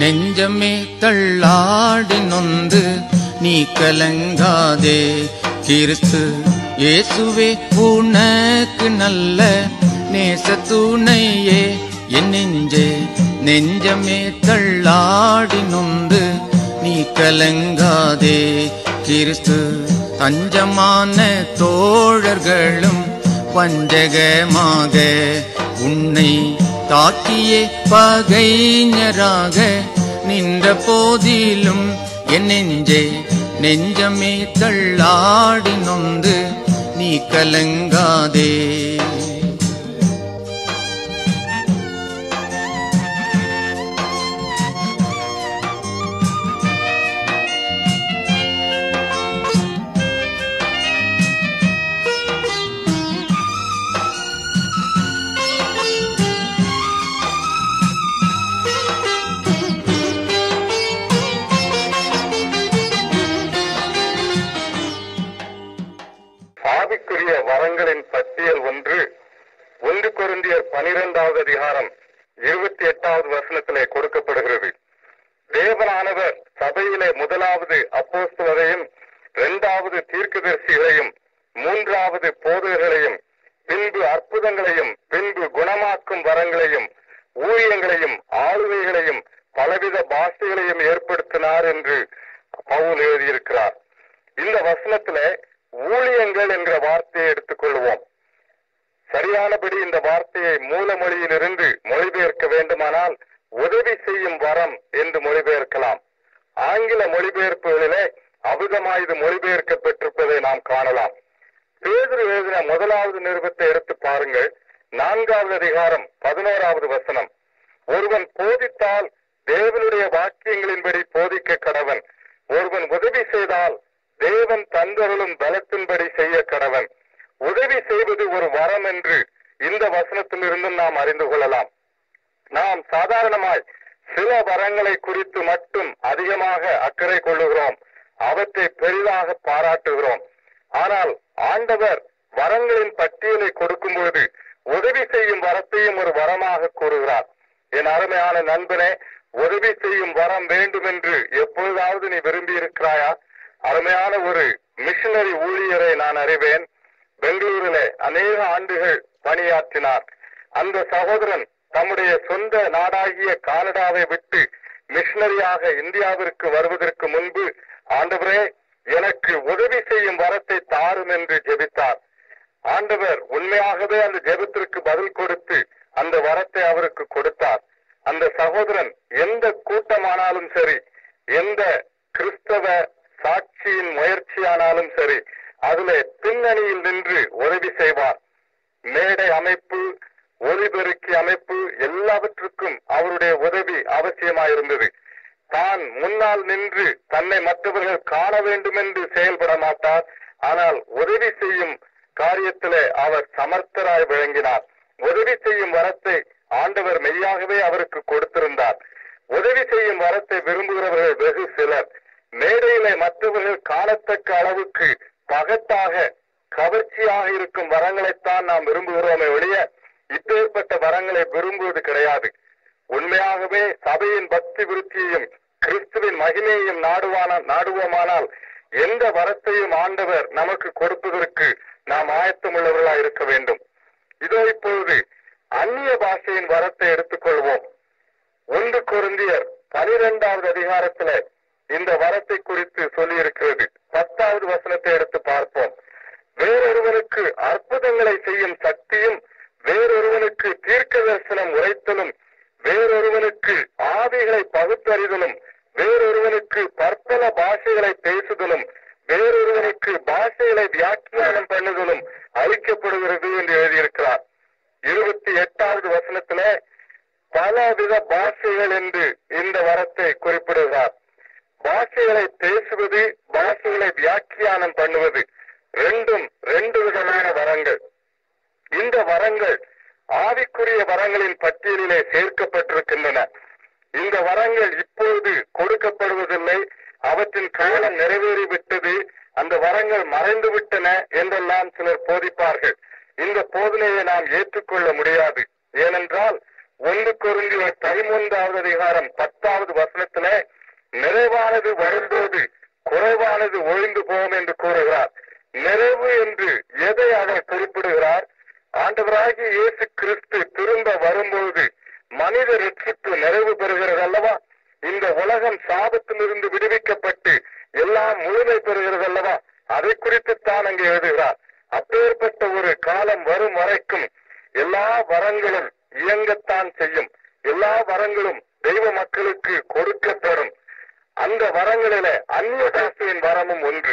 நெஞ்சமே தள்ளாடி நொந்து நீ கலங்காதே கிறிஸ்து இயேசுவே உனக்கு நல்ல நேச துணையே என் நெஞ்சே நெஞ்சமே தள்ளாடி நொந்து நீ கலங்காதே கிறிஸ்து தஞ்சமான தோழர்களும் பஞ்சகமாக உன்னை தாக்கியே பகைஞராக நின்ற போதிலும் என் நெஞ்சே நெஞ்சமே தள்ளாடி நொந்து நீ கலங்காதே ஆவிக்குரிய வரங்களின் பட்டியல் ஒன்று ஒன்று கொரிந்தியர் பனிரெண்டாவது அதிகாரம் இருபத்தி எட்டாவது வசனத்திலே கொடுக்கப்படுகிறது தேவனானவர் சபையிலே முதலாவது அப்போஸ்தலரையும் இரண்டாவது தீர்க்கதரிசிகளையும் மூன்றாவது போதகர்களையும் பின்பு அற்புதங்களையும் பின்பு குணமாக்கும் வரங்களையும் ஊழியங்களையும் ஆளுகைகளையும் பலவித பாஷைகளையும் ஏற்படுத்தினார் என்று பவுல் எழுதியிருக்கிறார் இந்த வசனத்துல ஊழியங்கள் என்ற வார்த்தையை எடுத்துக்கொள்வோம் சரியானபடி இந்த வார்த்தையை மூல மொழியிலிருந்து மொழிபெயர்க்க வேண்டுமானால் உதவி செய்யும் வரம் என்று மொழிபெயர்க்கலாம் ஆங்கில மொழிபெயர்ப்புகளிலே அபுதமாய் இது மொழிபெயர்க்கப்பட்டிருப்பதை நாம் காணலாம் பேதுரு எழுதின முதலாவது நிருபத்தை எடுத்து பாருங்கள் நான்காவது அதிகாரம் பதினோராவது வசனம் ஒருவன் போதித்தால் தேவனுடைய வாக்கியங்களின்படி போதிக்க கடவன் ஒருவன் உதவி செய்தால் தேவன் தந்தருளும் பலத்தின்படி செய்ய கடவன் உதவி செய்வது ஒரு வரம் என்று இந்த வசனத்திலிருந்தும் நாம் அறிந்து கொள்ளலாம் நாம் சாதாரணமாய் சில வரங்களை குறித்து மட்டும் அதிகமாக அக்கறை கொள்ளுகிறோம் அவற்றை பெரிதாக பாராட்டுகிறோம் ஆனால் ஆண்டவர் வரங்களின் பட்டியலை கொடுக்கும் பொழுது உதவி செய்யும் வரத்தையும் ஒரு வரமாக கூறுகிறார் என் அருமையான நண்பனே உதவி செய்யும் வரம் வேண்டும் என்று எப்பொழுதாவது நீ விரும்பி இருக்கிறாயா அருமையான ஒரு மிஷனரி ஊழியரை நான் அறிவேன் பெங்களூரிலே அநேக ஆண்டுகள் பணியாற்றினார் அந்த சகோதரன் தம்முடைய சொந்த நாடாகிய கானடாவை விட்டு மிஷனரியாக இந்தியாவிற்கு வருவதற்கு முன்பு ஆண்டவரே எனக்கு உதவி செய்யும் வரத்தை தாரும் என்று ஜெபித்தார் ஆண்டவர் உண்மையாகவே அந்த ஜெபத்திற்கு பதில் கொடுத்து அந்த வரத்தை அவருக்கு கொடுத்தார் அந்த சகோதரன் எந்த கூட்டமானாலும் சரி எந்த கிறிஸ்தவ சாட்சியின் முயற்சியானாலும் சரி அதுல பின்னணியில் நின்று உதவி செய்வார் மேடை அமைப்பு ஒலிபெருக்கி அமைப்பு எல்லாவற்றுக்கும் அவருடைய உதவி அவசியமாயிருந்தது தான் முன்னால் நின்று தன்னை மற்றவர்கள் காண வேண்டும் என்று செயல்பட மாட்டார் ஆனால் உதவி செய்யும் காரியத்திலே அவர் சமர்த்தராய் விளங்கினார் உதவி செய்யும் வரத்தை ஆண்டவர் மெய்யாகவே அவருக்கு கொடுத்திருந்தார் உதவி செய்யும் வரத்தை விரும்புகிறவர்கள் வெகு சிலர் மேடையிலே மற்றவர்கள் காணத்தக்க அளவுக்கு பகட்டாக கவர்ச்சியாக இருக்கும் வரங்களைத்தான் நாம் விரும்புகிறோமே ஒழிய இப்பேற்பட்ட வரங்களை விரும்புவது கிடையாது உண்மையாகவே சபையின் பக்தி விருத்தியையும் கிறிஸ்துவின் மகிமையையும் நாடுவான நாடுவோமானால் எந்த வரத்தையும் ஆண்டவர் நமக்கு கொடுப்பதற்கு நாம் ஆயத்தமுள்ளவர்களாய் இருக்க வேண்டும் இதோ இப்பொழுது அந்நிய பாஷையின் வரத்தை எடுத்துக்கொள்வோம் ஒன்று கொருந்தியர் பனிரெண்டாவது அதிகாரத்துல இந்த வரத்தை குறித்து சொல்லி இருக்கிறது பத்தாவது வசனத்தை எடுத்து பார்ப்போம் வேறொருவனுக்கு அற்புதங்களை செய்யும் சக்தியும் வேறொருவனுக்கு தீர்க்க தரிசனம் உரைத்தலும் வேறொருவனுக்கு ஆவிகளை பகுத்தறிதலும் வேறொருவனுக்கு பற்பல பாஷைகளை பேசுதலும் வேறொருவனுக்கு பாஷைகளை வியாக்கியானம் பண்ணுதலும் அளிக்கப்படுகிறது என்று எழுதியிருக்கிறார் இருபத்தி எட்டாவது வசனத்துல பலவித பாஷைகள் என்று இந்த வரத்தை குறிப்பிடுகிறார் பாஷைகளை பேசுவது பாஷைகளை வியாக்கியானம் பண்ணுவது ரெண்டும் ரெண்டு விதமான வரங்கள் இந்த வரங்கள் ஆவிக்குரிய வரங்களின் பட்டியலிலே சேர்க்கப்பட்டிருக்கின்றன இந்த வரங்கள் இப்பொழுது கொடுக்கப்படுவதில்லை அவற்றின் காலம் நிறைவேறிவிட்டது அந்த வரங்கள் மறைந்து விட்டன என்றெல்லாம் சிலர் போதிப்பார்கள் இந்த போதனையை நாம் ஏற்றுக்கொள்ள முடியாது ஏனென்றால் ஒன்று கொருந்திய பதிமூன்றாவது அதிகாரம் பத்தாவது வசனத்துல நிறைவானது வரும்போது குறைவானது ஒழிந்து போகும் என்று கூறுகிறார் நிறைவு என்று எதை அவர் குறிப்பிடுகிறார் ஆண்டவராகிய இயேசு கிறிஸ்து திரும்ப வரும்போது மனித ரட்சிப்பு நிறைவு பெறுகிறது அல்லவா இந்த உலகம் சாபத்திலிருந்து விடுவிக்கப்பட்டு எல்லாம் முழுமை பெறுகிறது அல்லவா அதை குறித்துத்தான் அங்கே எழுதுகிறார் அப்பேற்பட்ட ஒரு காலம் வரும் வரைக்கும் எல்லா வரங்களும் இயங்கத்தான் செய்யும் எல்லா வரங்களும் தெய்வ மக்களுக்கு கொடுக்கப்படும் அந்த வரங்களில அந்நிய பாஷையின் வரமும் ஒன்று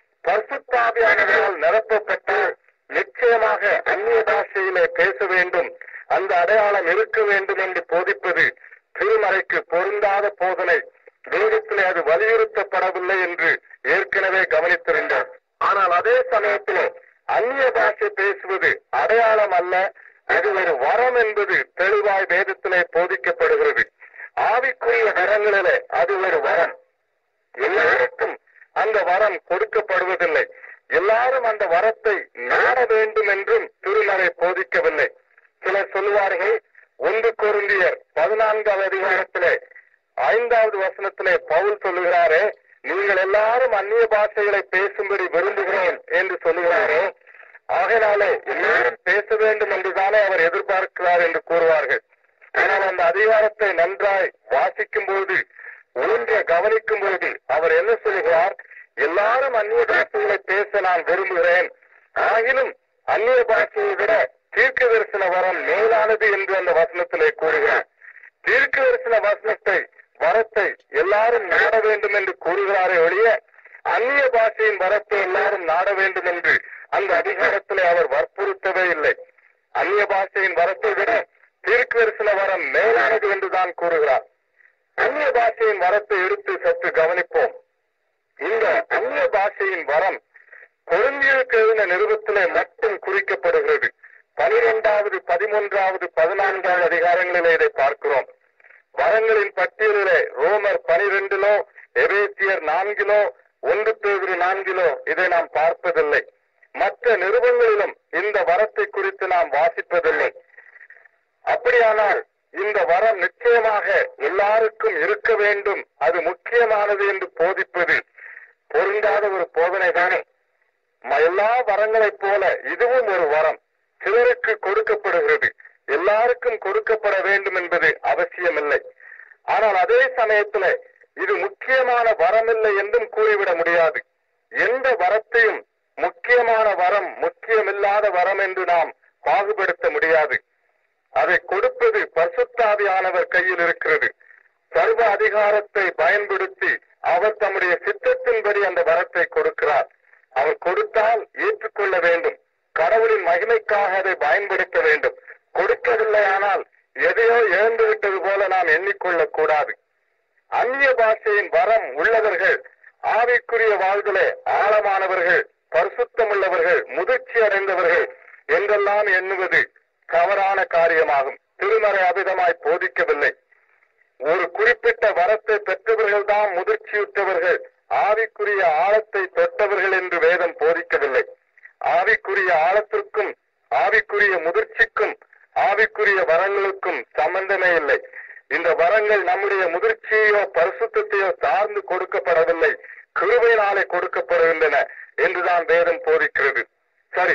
பரிசுத்தாவியானவரால் நிரப்பப்பட்டு நிச்சயமாக அந்நிய பாஷையிலே பேச வேண்டும் அந்த அடையாளம் இருக்க வேண்டும் என்று போதிப்பது திருமறைக்கு பொருந்தாத போதனை வேதத்திலே அது வலியுறுத்தப்படவில்லை என்று ஏற்கனவே கவனித்திருந்தார் ஆனால் அதே சமயத்திலே அந்நிய பாஷை பேசுவது அடையாளம் அல்ல அது ஒரு வரம் என்பது தெளிவாய் வேதத்திலே போதிக்கப்படுகிறது ஆவிக்குரிய வரங்களிலே அது ஒரு வரம் எல்லாருக்கும் அந்த வரம் கொடுக்கப்படுவதில்லை எல்லாரும் அந்த வரத்தை நாட வேண்டும் என்றும் திருமறை போதிக்கவில்லை சிலர் சொல்லுவார்கள் ஒன்று கொருந்தியர் பதினான்காவது அதிகாரத்திலே ஐந்தாவது வசனத்திலே பவுல் சொல்லுகிறாரே நீங்கள் எல்லாரும் அந்நிய பாஷைகளை பேசும்படி விரும்புகிறேன் என்று சொல்லுகிறாரே ஆகையினாலே எல்லாரும் பேச வேண்டும் என்றுதானே அவர் எதிர்பார்க்கிறார் என்று கூறுவார்கள் ஆனால் அந்த அதிகாரத்தை நன்றாய் வாசிக்கும் போது ஒன்றை கவனிக்கும் போது அவர் என்ன சொல்லுகிறார் எல்லாரும் அந்நிய பாஷைகளை பேச நான் விரும்புகிறேன் ஆகிலும் அந்நிய பாஷையை விட தீர்க்க தரிசன வரம் மேலானது என்று அந்த வசனத்திலே கூறுகிறார் தீர்க்க தரிசன வசனத்தை வரத்தை எல்லாரும் நாட வேண்டும் என்று கூறுகிறாரே ஒழிய அந்நிய பாஷையின் வரத்தை எல்லாரும் நாட வேண்டும் என்று அந்த அதிகாரத்திலே அவர் வற்புறுத்தவே இல்லை அந்நிய பாஷையின் வரத்தை விட தீர்க்க தரிசன வரம் மேலானது என்றுதான் கூறுகிறார் அந்நிய பாஷையின் வரத்தை எடுத்து சற்று கவனிப்போம் இந்த அந்நிய பாஷையின் வரம் கொழுந்தியருக்கு எழுதின நிருபத்திலே மட்டும் குறிக்கப்படுகிறது பனிரெண்டாவது பதிமூன்றாவது பதினான்காவது அதிகாரங்களிலே இதை பார்க்கிறோம் வரங்களின் பட்டியலிலே ரோமர் பனிரெண்டிலோ எபேசியர் நான்கிலோ ஒன்று பேதிரி நான்கிலோ இதை நாம் பார்ப்பதில்லை மற்ற நிருபங்களிலும் இந்த வரத்தை குறித்து நாம் வாசிப்பதில்லை அப்படியானால் இந்த வரம் நிச்சயமாக எல்லாருக்கும் இருக்க வேண்டும் அது முக்கியமானது என்று போதிப்பது பொருந்தாத ஒரு போதனை தானே எல்லா வரங்களைப் போல இதுவும் ஒரு வரம் சிலருக்கு கொடுக்கப்படுகிறது எல்லாருக்கும் கொடுக்கப்பட வேண்டும் என்பது அவசியமில்லை ஆனால் அதே சமயத்துல இது முக்கியமான வரமில்லை என்றும் கூறிவிட முடியாது எந்த வரத்தையும் முக்கியமான வரம் முக்கியமில்லாத வரம் என்று நாம் பாகுபடுத்த முடியாது அதை கொடுப்பது பரிசுத்தாவியானவர் கையில் இருக்கிறது சர்வ அதிகாரத்தை பயன்படுத்தி அவர் தம்முடைய சித்தத்தின்படி அந்த வரத்தை கொடுக்கிறார் அவர் கொடுத்தால் ஏற்றுக்கொள்ள வேண்டும் கடவுளின் மகிமைக்காக அதை பயன்படுத்த வேண்டும் கொடுக்கவில்லை ஆனால் எதையோ இழந்து விட்டது போல நாம் எண்ணிக்கொள்ளக் கூடாது அந்நிய பாஷையின் வரம் உள்ளவர்கள் ஆவிக்குரிய வாழ்விலே ஆழமானவர்கள் பரிசுத்தமுள்ளவர்கள் முதிர்ச்சி அடைந்தவர்கள் என்றெல்லாம் எண்ணுவது தவறான காரியமாகும் திருமறை அபிதமாய் போதிக்கவில்லை ஒரு குறிப்பிட்ட வரத்தை பெற்றவர்கள் தான் முதிர்ச்சியுற்றவர்கள் ஆவிக்குரிய ஆழத்தை தொட்டவர்கள் என்று வேதம் போதிக்கவில்லை ஆவிக்குரிய ஆழத்திற்கும் ஆவிக்குரிய முதிர்ச்சிக்கும் ஆவிக்குரிய வரங்களுக்கும் சம்பந்தமே இல்லை இந்த வரங்கள் நம்முடைய முதிர்ச்சியோ பரிசுத்தையோ சார்ந்து கொடுக்கப்படவில்லை கிருபையினாலே கொடுக்கப்படுகின்றன என்றுதான் வேதம் போதிக்கிறது சரி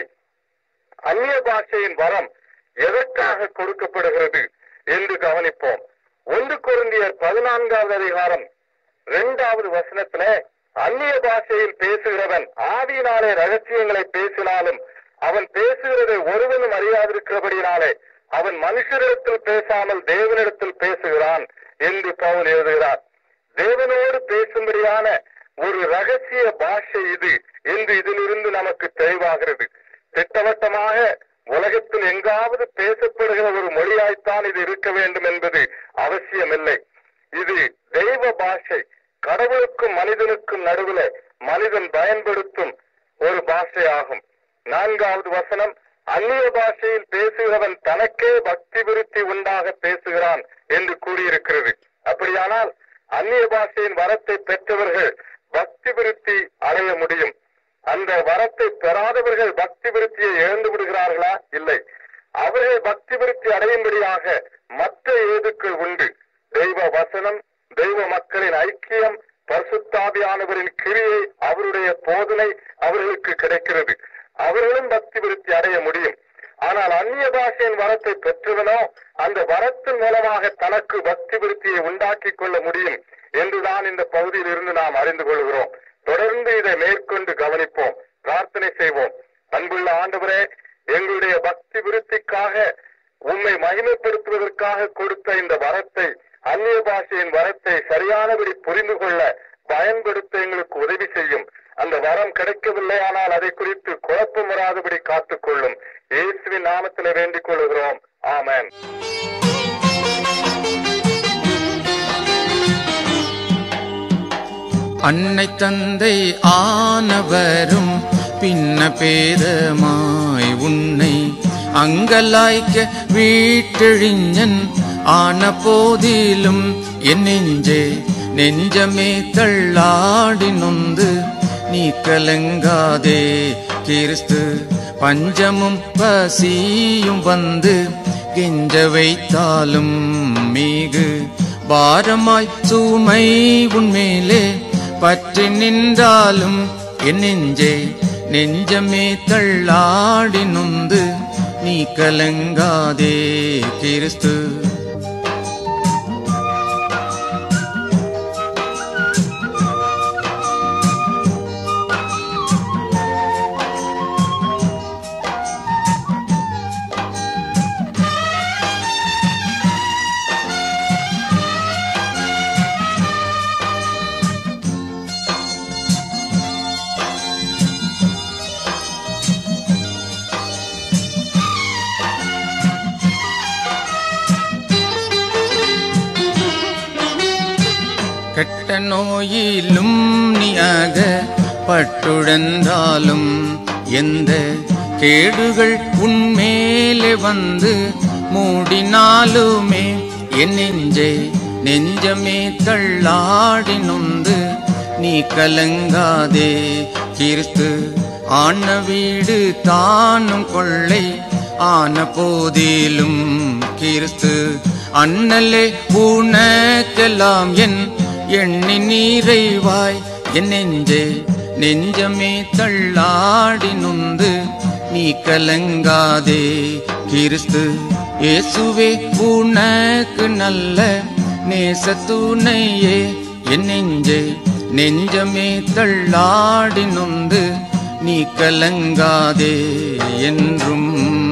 அந்நிய பாஷையின் வரம் எதற்காக கொடுக்கப்படுகிறது என்று கவனிப்போம் ஒன்று குருந்தியர் பதினான்காவது அதிகாரம் இரண்டாவது வசனத்துல அந்நிய பாஷையில் பேசுகிறவன் ஆவியினாலே ரகசியங்களை பேசினாலும் அவன் பேசுகிறதை ஒருவனும் அறியாதிருக்கிறபடினாலே அவன் மனுஷரிடத்தில் பேசாமல் தேவனிடத்தில் பேசுகிறான் என்று பவுல் எழுதுகிறார் தேவனோடு பேசும்படியான ஒரு ரகசிய பாஷை இது என்று இதிலிருந்து நமக்கு தெளிவாகிறது திட்டவட்டமாக உலகத்தில் எங்காவது பேசப்படுகிற ஒரு மொழியாய்த்தான் இது இருக்க வேண்டும் என்பது அவசியமில்லை இது தெய்வ பாஷை கடவுளுக்கும் மனிதனுக்கும் நடுவில் மனிதன் பயன்படுத்தும் ஒரு பாஷையாகும் நான்காவது வசனம் அந்நிய பாஷையில் பேசுகிறவன் தனக்கே பக்தி விருத்தி உண்டாக பேசுகிறான் என்று கூறியிருக்கிறது அப்படியானால் அந்நிய பாஷையின் வரத்தை பெற்றவர்கள் பக்தி விருத்தி அடைய முடியும் அந்த வரத்தை பெறாதவர்கள் பக்தி விருத்தியை இழந்து விடுகிறார்களா இல்லை அவர்கள் பக்தி விருத்தி அடையும்படியாக மற்ற ஏதுக்கள் உண்டு தெய்வ வசனம் தெய்வ மக்களின் ஐக்கியம் பரிசுத்தாவியானவரின் கிரியை அவருடைய போதனை அவர்களுக்கு கிடைக்கிறது அவர்களும் பக்தி விருத்தி அடைய முடியும் ஆனால் அந்நிய பாஷையின் வரத்தை பெற்றவனோ அந்த வரத்தின் மூலமாக தனக்கு பக்தி விருத்தியை உண்டாக்கி கொள்ள முடியும் என்றுதான் இந்த பகுதியில் இருந்து நாம் அறிந்து கொள்கிறோம் தொடர்ந்து இதை மேற்கொண்டு கவனிப்போம் பிரார்த்தனை செய்வோம் அன்புள்ள ஆண்டவரே எங்களுடைய பக்தி விருத்திக்காக உம்மை மகிமைப்படுத்துவதற்காக கொடுத்த இந்த வரத்தை அந்நிய பாஷையின் வரத்தை சரியானபடி புரிந்து கொள்ள பயன்படுத்த எங்களுக்கு உதவி செய்யும் அந்த வரம் கிடைக்கவில்லை ஆனால் அதை குறித்து குழப்பம் வராதபடி காத்துக்கொள்ளும் இயேசுவின் நாமத்தில் வேண்டிக் கொள்கிறோம் ஆமென் அன்னை தந்தை ஆனவரும் பின்ன பேதமாய் உன்னை அங்கலாய்க்க வீட்டெழிஞன் ஆன போதிலும் என் நெஞ்சே நெஞ்சமே தள்ளாடி நொந்து நீ கலங்காதே கிறிஸ்து பஞ்சமும் பசியும் வந்து கெஞ்ச வைத்தாலும் மீகு பாரமாய் சுமை உன்மேலே பற்றி நின்றாலும் என் நெஞ்சே நெஞ்சமே தள்ளாடி நொந்து நீ கலங்காதே கிறிஸ்து கெட்ட நோயிலும் நீயாக பட்டுழந்தாலும் எந்த கேடுகள் உன்மேலே வந்து மூடினாலுமே என் நெஞ்சே நெஞ்சமே தள்ளாடி நொந்து நீ கலங்காதே கிறிஸ்து ஆன வீடு தானும் கொள்ளை ஆன போதிலும் கிறிஸ்து அண்ணலே உனக்கெல்லாம் என் எண்ணி நீரைவாய் என் நெஞ்சே நெஞ்சமே தள்ளாடி நொந்து நீ கலங்காதே கிறிஸ்து இயேசுவே உனக்கு நல்ல நேசத்துணையே என் நெஞ்சே நெஞ்சமே தள்ளாடி நொந்து நீ கலங்காதே என்றும்